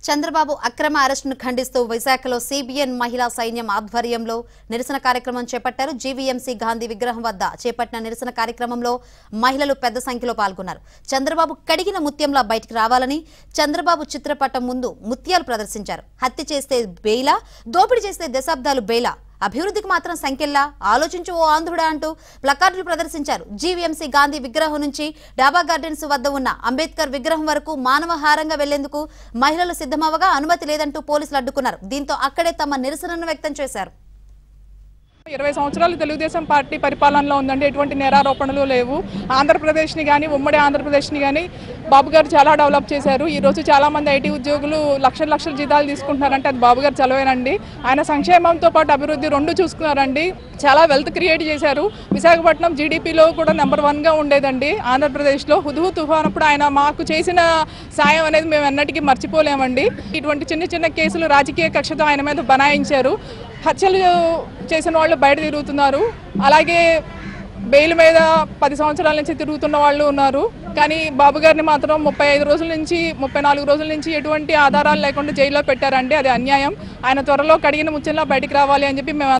చంద్రబాబు అక్రమ అరెస్టును ఖండిస్తూ విశాఖలో సిబిఎన్ మహిళా సైన్యం ఆధ్వర్యంలో నిరసన కార్యక్రమం చేపట్టారు జీవీఎంసీ గాంధీ విగ్రహం వద్ద చేపట్టిన నిరసన కార్యక్రమంలో మహిళలు పెద్ద సంఖ్యలో పాల్గొన్నారు చంద్రబాబు కడిగిన ముత్యంలా బయటికి రావాలని చంద్రబాబు చిత్రపటం ముందు ముత్యాలు ప్రదర్శించారు హత్య చేస్తే బెయిలా దోపిడీ చేస్తే దశాబ్దాలు బెయిలా అభివృద్ధికి మాత్రం సంఖ్యల్లా ఆలోచించు ఓ ఆంధ్రుడా అంటూ ప్లకార్డులు ప్రదర్శించారు జీవీఎంసీ గాంధీ విగ్రహం నుంచి డాబా గార్డెన్స్ వద్ద ఉన్న అంబేద్కర్ విగ్రహం వరకు మానవహారంగా వెళ్లేందుకు మహిళలు సిద్ధమవగా అనుమతి లేదంటూ పోలీసులు అడ్డుకున్నారు దీంతో అక్కడే తమ నిరసనను వ్యక్తం చేశారు ఇరవై సంవత్సరాలు తెలుగుదేశం పార్టీ పరిపాలనలో ఉందండి ఎటువంటి నేరారోపణలు లేవు ఆంధ్రప్రదేశ్ని కానీ ఉమ్మడి ఆంధ్రప్రదేశ్ని కానీ బాబు గారు చాలా డెవలప్ చేశారు ఈ రోజు చాలా మంది ఐటీ ఉద్యోగులు లక్షల లక్షల జీతాలు తీసుకుంటున్నారంటే అది బాబు గారు చలవేనండి ఆయన సంక్షేమంతో పాటు అభివృద్ధి రెండు చూసుకున్నారండి చాలా వెల్త్ క్రియేట్ చేశారు విశాఖపట్నం జీడిపిలో కూడా నెంబర్ వన్గా ఉండేదండి ఆంధ్రప్రదేశ్లో హుదుహు తుఫాన్ అప్పుడు ఆయన మాకు చేసిన సాయం అనేది మేము ఎన్నటికీ మర్చిపోలేమండి ఇటువంటి చిన్న చిన్న కేసులు రాజకీయ కక్షతో ఆయన మీద బనాయించారు హత్యలు చేసిన వాళ్ళు బయట తిరుగుతున్నారు అలాగే బెయిల్ మీద పది సంవత్సరాల నుంచి తిరుగుతున్న వాళ్ళు ఉన్నారు కానీ బాబు గారిని మాత్రం ముప్పై ఐదు రోజుల నుంచి ముప్పై నాలుగు రోజుల నుంచి ఎటువంటి ఆధారాలు లేకుండా జైల్లో పెట్టారండి అది అన్యాయం ఆయన త్వరలో కడిగిన ముచ్చంలో బయటికి రావాలి అని చెప్పి మేము